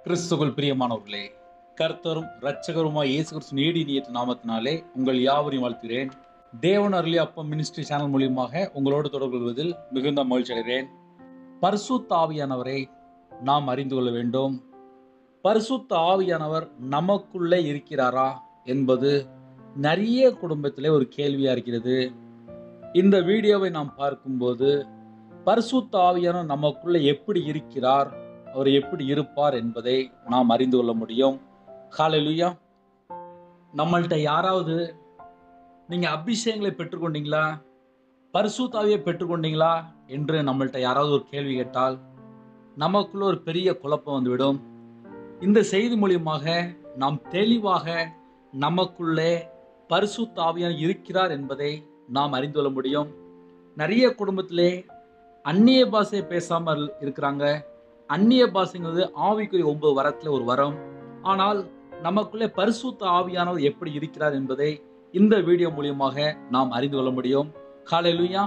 கிறிஸ்துக்குள் பிரியமானவர்களே கர்த்தரும் இரட்சகருமாய் இயேசு கிறிஸ்து நீடி நீட்டு நாமத்தினாலே உங்கள் யாவரையும் வாழ்த்துகிறேன் தேவன் அருளி அப்பம் மினிஸ்ட்ரி சேனல் மூலியமாக உங்களோடு தொடர்பு கொள்வதில் மிகுந்த மகிழ்ச்சி அடைகிறேன் பரிசுத்த ஆவியானவரை நாம் அறிந்து கொள்ள வேண்டும் பரிசுத்த ஆவியானவர் நமக்குள்ளே இருக்கிறாரா என்பது நிறைய குடும்பத்திலே ஒரு கேள்வியா இருக்கிறது இந்த வீடியோவை நாம் பார்க்கும்போது பரிசுத்த ஆவியானவர் நமக்குள்ளே எப்படி இருக்கிறார் அவர் எப்படி இருப்பார் என்பதை நாம் அறிந்து கொள்ள முடியும் ஹalleluya நம்மள்ட்ட யாராவது நீங்க அபிஷேகங்களை பெற்றுக்கொண்டீங்களா பரிசுத்தாவியை பெற்றுக்கொண்டீங்களா என்று நம்மள்ட்ட யாராவது ஒரு கேள்வி கேட்டால் நமக்குள்ள ஒரு பெரிய குழப்பம் வந்துவிடும் இந்த செய்தி மூலியமாக நாம் தெளிவாக நமக்குள்ளே பரிசுத்தாவியான் இருக்கிறார் என்பதை நாம் அறிந்து கொள்ள முடியும் நிறைய குடும்பத்திலே அந்நிய பாஷை பேசாமல் இருக்கிறாங்க அந்நிய பாஷைங்கிறது ஆவிக்குரிய ஒன்பது வரத்துல ஒரு வரம் ஆனால் நமக்குள்ளே பரிசுத்த ஆவியானவர் எப்படி இருக்கிறார் என்பதை இந்த வீடியோ மூலியமாக நாம் அறிந்து கொள்ள முடியும் ஹalleluya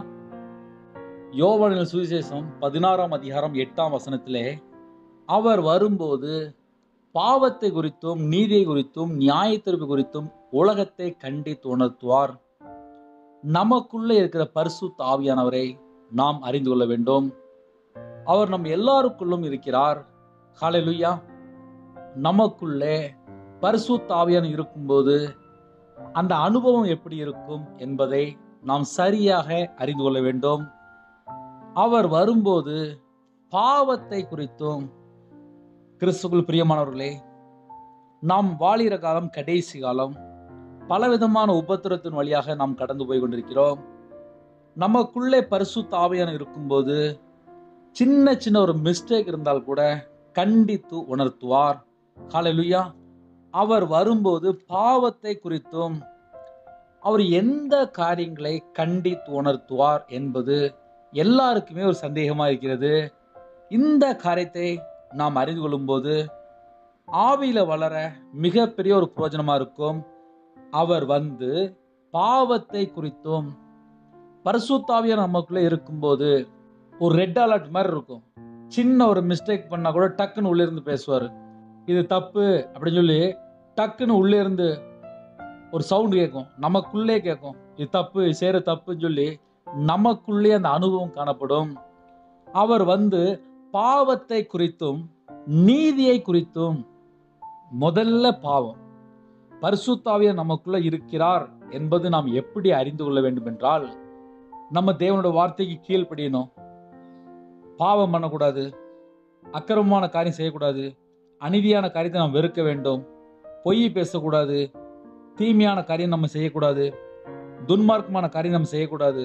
யோவானின் சுவிசேஷம் பதினாறாம் அதிகாரம் எட்டாம் வசனத்திலே அவர் வரும்போது பாவத்தை குறித்தும் நீதியை குறித்தும் நியாயத்தீர்ப்பு குறித்தும் உலகத்தை கண்டித்து உணர்த்துவார் நமக்குள்ளே இருக்கிற பரிசுத்த ஆவியானவரை நாம் அறிந்து கொள்ள வேண்டும் அவர் நம் எல்லாருக்குள்ளும் இருக்கிறார் ஹalleluya நமக்குள்ளே பரிசுத்த ஆவியான இருக்கும்போது அந்த அனுபவம் எப்படி இருக்கும் என்பதை நாம் சரியாக அறிந்து கொள்ள வேண்டும் அவர் வரும்போது பாவத்தை குறித்தும் கிறிஸ்துக்குள் பிரியமானவர்களே நாம் வாழிற காலம் கடைசி காலம் பலவிதமான உபத்திரத்தின் வழியாக நாம் கடந்து போய் கொண்டிருக்கிறோம் நமக்குள்ளே பரிசுத்த ஆவியான இருக்கும்போது சின்ன சின்ன ஒரு மிஸ்டேக் இருந்தால் கூட கண்டித்து உணர்த்துவார் ஹalleluya அவர் வரும்போது பாவத்தை குறித்தும் அவர் எந்த காரியங்களை கண்டித்து உணர்த்துவார் என்பது எல்லாருக்குமே ஒரு சந்தேகமா இருக்கிறது இந்த காரியத்தை நாம் அறிந்து கொள்ளும்போது ஆவியில வளர மிகப்பெரிய ஒரு பிரயோஜனமா இருக்கும் அவர் வந்து பாவத்தை குறித்தும் பரிசுத்தாவிய நமக்குள்ள இருக்கும்போது ஒரு ரெட் அலர்ட் மாதிரி இருக்கும் சின்ன ஒரு மிஸ்டேக் பண்ணா கூட டக்குன்னு உள்ளே இருந்து பேசுவார் இது தப்பு அப்படின்னு சொல்லி டக்குன்னு உள்ளே இருந்து ஒரு சவுண்ட் கேட்கும் நமக்குள்ளே கேட்கும் இது தப்பு இது செய்கிற தப்புன்னு சொல்லி நமக்குள்ளே அந்த அனுபவம் காணப்படும் அவர் வந்து பாவத்தை குறித்தும் நீதியை குறித்தும் முதல்ல பாவம் பரிசுத்தாவிய நமக்குள்ள இருக்கிறார் என்பது நாம் எப்படி அறிந்து கொள்ள வேண்டும் என்றால் நம்ம தேவனோட வார்த்தைக்கு கீழ்ப்படியணும் பாவம் பண்ணக்கூடாது அக்கிரமமான காரியம் செய்யக்கூடாது அநீதியான காரியத்தை நாம் வெறுக்க வேண்டும் பொய் பேசக்கூடாது தீமையான காரியம் நம்ம செய்யக்கூடாது துன்மார்க்கமான காரியம் நம்ம செய்யக்கூடாது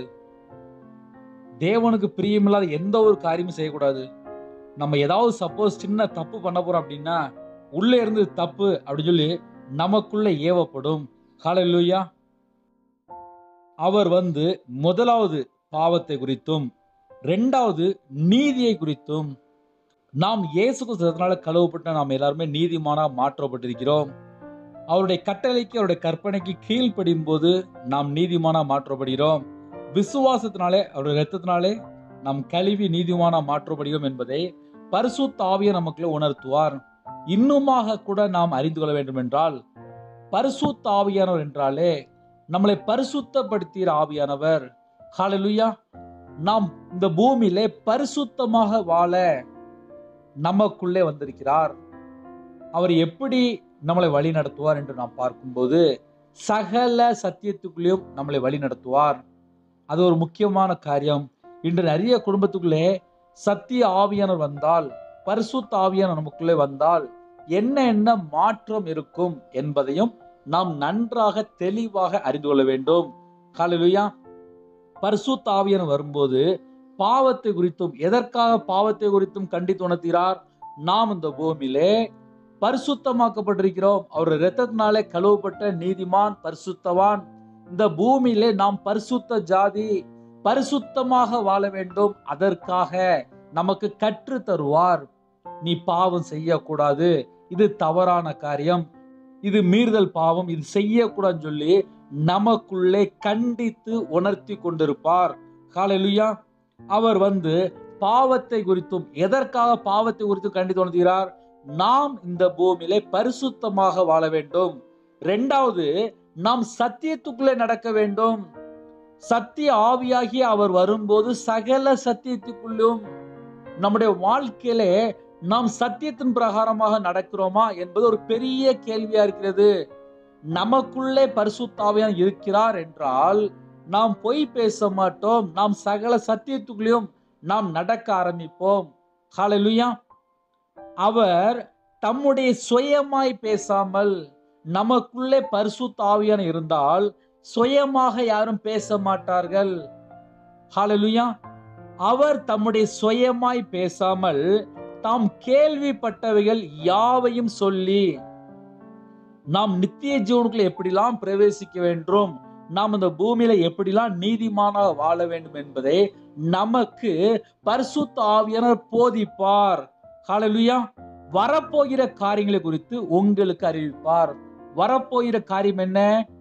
தேவனுக்கு பிரியமில்லாத எந்த ஒரு காரியமும் செய்யக்கூடாது நம்ம ஏதாவது சப்போஸ் சின்ன தப்பு பண்ண போறோம் அப்படின்னா உள்ளே இருந்து தப்பு அப்படின்னு சொல்லி நமக்குள்ள ஏவப்படும் ஹalleluya அவர் வந்து முதலாவது பாவத்தை குறித்தும் ரெண்டாவது நீதியை குறித்தும் நாம் இயேசு கிறிஸ்துவனால கழுவப்பட்ட நாம் எல்லாருமே நீதிமானா மாற்றப்பட்டிருக்கிறோம் அவருடைய கட்டளைக்கு அவருடைய கற்பனைக்கு கீழ்ப்படியும் போது நாம் நீதிமானா மாற்றப்படுகிறோம் விசுவாசத்தினாலே அவருடைய ரத்தத்தினாலே நாம் கழுவி நீதிமானா மாற்றப்படுகிறோம் என்பதை பரிசுத்த ஆவிய நமக்குள்ள உணர்த்துவார் இன்னுமாக கூட நாம் அறிந்து கொள்ள வேண்டும் என்றால் பரிசுத்த ஆவியானவர் என்றாலே நம்மளை பரிசுத்தப்படுத்திய ஆவியானவர் ஹalleluya நாம் இந்த பூமியிலே பரிசுத்தமாக வாழ நமக்குள்ளே வந்திருக்கிறார் அவர் எப்படி நம்மளை வழி நடத்துவார் என்று நாம் பார்க்கும்போது சகல சத்தியத்துக்குள்ளேயும் நம்மளை வழி நடத்துவார் அது ஒரு முக்கியமான காரியம் இன்று நிறைய குடும்பத்துக்குள்ளே சத்திய ஆவியானவர் வந்தால் பரிசுத்த ஆவியானவர் நமக்குள்ளே வந்தால் என்ன என்ன மாற்றம் இருக்கும் என்பதையும் நாம் நன்றாக தெளிவாக அறிந்து கொள்ள வேண்டும் ஹalleluya பரிசுத்த ஆவியானவர் வரும்போது பாவத்தை குறித்தும் எதற்காக பாவத்தை குறித்தும் கண்டித்து உணர்த்துகிறார் நாம் இந்த பூமியிலே பரிசுத்தமாக்கப்பட்டிருக்கிறோம் அவர் இரத்தத்தினாலே கழுவப்பட்ட நீதிமான் பரிசுத்தவான் இந்த பூமியிலே நாம் பரிசுத்த ஜாதி பரிசுத்தமாக வாழ வேண்டும் அதற்காக நமக்கு கற்று தருவார் நீ பாவம் செய்யக்கூடாது இது தவறான காரியம் இது மீறுதல் பாவம் இது செய்யக்கூடாதுன்னு சொல்லி நமக்குள்ளே கண்டித்து உணர்த்தி கொண்டிருப்பார் ஹalleluya அவர் வந்து பாவத்தை குறித்தும் எதற்காக பாவத்தை குறித்து கண்டித்து உணர்த்துகிறார் நாம் இந்த பூமியிலே பரிசுத்தமாக வாழ வேண்டும் ரெண்டாவது நாம் சத்தியத்துக்குள்ளே நடக்க வேண்டும் சத்திய ஆவியாகி அவர் வரும்போது சகல சத்தியத்துக்குள்ளும் நம்முடைய வாழ்க்கையிலே நாம் சத்தியத்தின் பிரகாரமாக நடக்கிறோமா என்பது ஒரு பெரிய கேள்வியா இருக்கிறது நமக்குள்ளே பரிசுத்தாவியான் இருக்கிறார் என்றால் நாம் பொய் பேச மாட்டோம் நாம் சகல சத்தியத்துக்குள்ளேயும் நாம் நடக்க ஆரம்பிப்போம் ஹalleluya அவர் தம்முடைய சுயமாய் பேசாமல் நமக்குள்ளே பரிசுத்தாவியான இருந்தால் சுயமாக யாரும் பேச மாட்டார்கள் ஹalleluya அவர் தம்முடைய சுயமாய் பேசாமல் தாம் கேள்விப்பட்டவைகள் யாவையும் சொல்லி நாம் நித்திய ஜீவனுக்குள்ள எப்படிலாம் பிரவேசிக்க வேண்டும் நாம் இந்த பூமியில எப்படிலாம் நீதிமானாக வாழ வேண்டும் என்பதை நமக்கு பரிசுத்த ஆவியானவர் போதிப்பார் ஹalleluya வரப்போகிற காரியங்களை குறித்து உங்களுக்கு அறிவிப்பார் வரப்போகிற காரியம் என்ன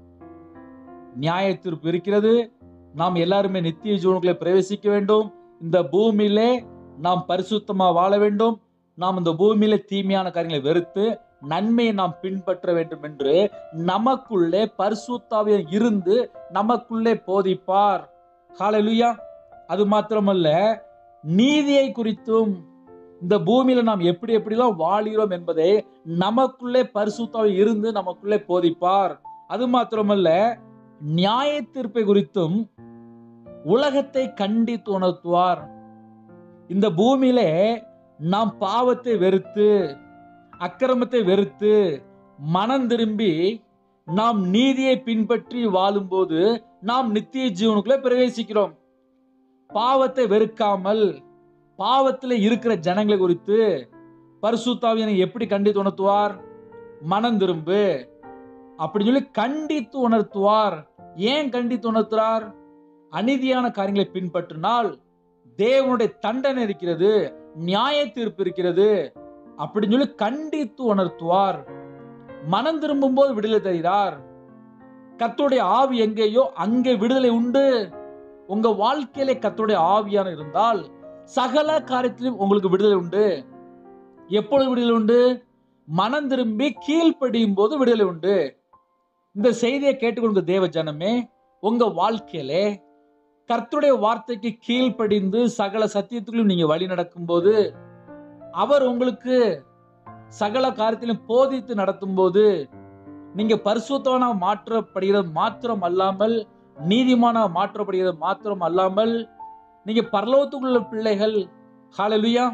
நியாய தீர்ப்பு இருக்கிறது நாம் எல்லாருமே நித்திய ஜீவனுக்குள்ளே பிரவேசிக்க வேண்டும் இந்த பூமியிலே நாம் பரிசுத்தமா வாழ வேண்டும் நாம் இந்த பூமியில தீமையான காரியங்களை வெறுத்து நன்மையை நாம் பின்பற்ற வேண்டும் என்று நமக்குள்ளே பரிசுத்தாவிய இருந்து நமக்குள்ளே போதிப்பார் ஹalleluya அது மாத்திரமல்ல நீதியை குறித்தும் இந்த பூமியில நாம் எப்படி எப்படிலாம் வாழுகிறோம் என்பதை நமக்குள்ளே பரிசுத்தாவி இருந்து நமக்குள்ளே போதிப்பார் அது மாத்திரமல்ல நியாய தீர்ப்பை குறித்தும் உலகத்தை கண்டித்து உணர்த்துவார் இந்த பூமியிலே நாம் பாவத்தை வெறுத்து அக்கிரமத்தை வெறுத்து மனம் திரும்பி நாம் நீதியை பின்பற்றி வாழும்போது நாம் நித்திய ஜீவனுக்குள்ளே பிரவேசிக்கிறோம் பாவத்தை வெறுக்காமல் பாவத்தில் இருக்கிற ஜனங்களை குறித்து பரிசுத்தாவியனை எப்படி கண்டித்து உணர்த்துவார் மனம் திரும்பு அப்படின்னு சொல்லி கண்டித்து உணர்த்துவார் ஏன் கண்டித்து உணர்த்துறார் அநீதியான காரியங்களை பின்பற்றினால் தேவனுடைய தண்டனை இருக்கிறது நியாய தீர்ப்பு இருக்கிறது அப்படின்னு சொல்லி கண்டித்து உணர்த்துவார் மனம் திரும்பும் போது விடுதலை தருகிறார் கர்த்தருடைய ஆவி எங்கேயோ அங்கே விடுதலை உண்டு உங்க வாழ்க்கையில கர்த்தருடைய ஆவியான இருந்தால் சகல காரியத்திலும் உங்களுக்கு விடுதலை உண்டு எப்பொழுது விடுதலை உண்டு மனம் திரும்பி கீழ்ப்படியும் போது விடுதலை உண்டு இந்த செய்தியை கேட்டுக்கொண்ட தேவ ஜனமே உங்க வாழ்க்கையிலே கர்த்தருடைய வார்த்தைக்கு கீழ்ப்படிந்து சகல சத்தியத்துக்குள்ளும் நீங்க வழி நடக்கும்போது அவர் உங்களுக்கு சகல காரியத்திலும் போதித்து நடத்தும் போது நீங்க பரிசுத்தவனா மாற்றப்படுகிறது மாத்திரம் அல்லாமல் நீதிமான மாற்றப்படுகிறது மாத்திரம் அல்லாமல் நீங்க பரலோகத்துக்குள்ள பிள்ளைகள் ஹalleluya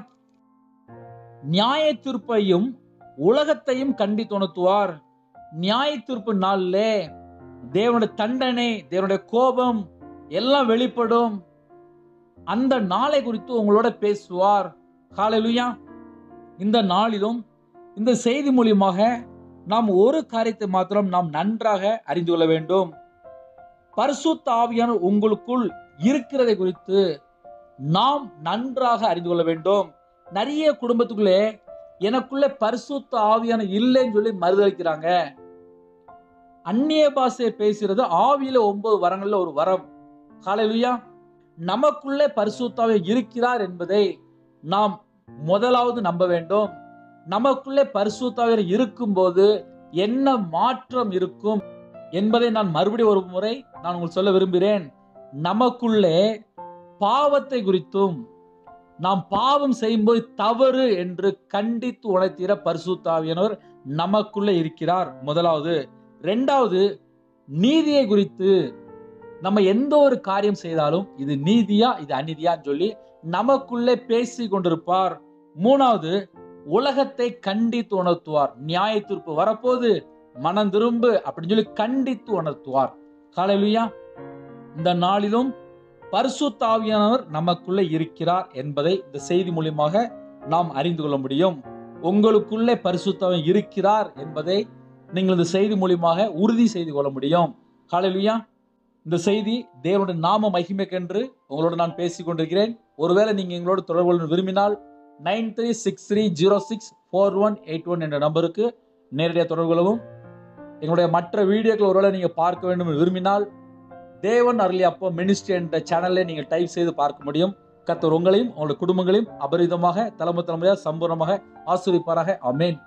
நியாய தீர்ப்பையும் உலகத்தையும் கண்டித்து உணர்த்துவார் நியாய தீர்ப்பு நாள்ல தேவனுடைய தண்டனை தேவனுடைய கோபம் எல்லாம் வெளிப்படும் அந்த நாளை குறித்து உங்களோட பேசுவார் ஹalleluya இந்த நாளிலும் இந்த செய்தி மூலியமாக நாம் ஒரு காரியத்தை மாத்திரம் நாம் நன்றாக அறிந்து கொள்ள வேண்டும் பரிசுத்த ஆவியான உங்களுக்குள் இருக்கிறதை குறித்து நாம் நன்றாக அறிந்து கொள்ள வேண்டும் நிறைய குடும்பத்துக்குள்ளே எனக்குள்ள பரிசுத்த ஆவியான இல்லைன்னு சொல்லி மறுதளிக்கிறாங்க அந்நிய பாஷையை பேசுறது ஆவியில ஒன்பது வரங்கள்ல ஒரு வரம் ஹalleluya நமக்குள்ளே பரிசுத்தாவே இருக்கிறார் என்பதை நாம் முதலாவது நம்ப வேண்டும் நமக்குள்ளே பரிசுத்தாவே இருக்கும்போது என்ன மாற்றம் இருக்கும் என்பதை நான் மறுபடியும் ஒரு முறை நான் உங்களுக்கு சொல்ல விரும்புகிறேன் நமக்குள்ளே பாவத்தை குறித்தும் நாம் பாவம் செய்யும்போது தவறு என்று கண்டித்து உணர்த்திற பரிசுத்தாவியனவர் நமக்குள்ளே இருக்கிறார் முதலாவது ரெண்டாவது நீதியை குறித்து நம்ம எந்த ஒரு காரியம் செய்தாலும் இது நீதியா இது அநீதியான்னு சொல்லி நமக்குள்ளே பேசி கொண்டிருப்பார் மூணாவது உலகத்தை கண்டித்து உணர்த்துவார் நியாய தீர்ப்பு வரப்போது மனம் திரும்பு அப்படின்னு சொல்லி கண்டித்து உணர்த்துவார் காலையிலுயா இந்த நாளிலும் பரிசுத்தாவியானவர் நமக்குள்ளே இருக்கிறார் என்பதை இந்த செய்தி மூலியமாக நாம் அறிந்து கொள்ள முடியும் உங்களுக்குள்ளே பரிசுத்தவன் இருக்கிறார் என்பதை நீங்கள் இந்த செய்தி மூலியமாக உறுதி செய்து கொள்ள முடியும் காலையிலுயா இந்த செய்தி தேவனுடைய நாம மகிமைக்கென்று உங்களோடு நான் பேசிக் கொண்டிருக்கிறேன் ஒருவேளை நீங்க எங்களோடு தொடர்பு கொள்ள விரும்பினால் nine three six three zero six four one eight one என்ற நம்பருக்கு நேரடியாக தொடர்பு கொள்ளவும் எங்களுடைய மற்ற வீடியோக்கள் ஒருவேளை நீங்கள் பார்க்க வேண்டும் என்று விரும்பினால் தேவன் அருளி அப்போ மினிஸ்ட்ரி என்ற சேனலை நீங்கள் டைப் செய்து பார்க்க முடியும் கர்த்தர் உங்களையும் உங்களுடைய குடும்பங்களையும் அபரிதமாக தலைமை தலைமுறையாக சம்பூர்ணமாக ஆசீர்விப்பாராக அமேன்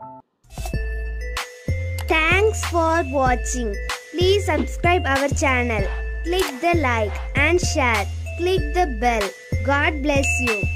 Thanks for watching. Please subscribe our channel. Click the like and share. Click the bell. God bless you.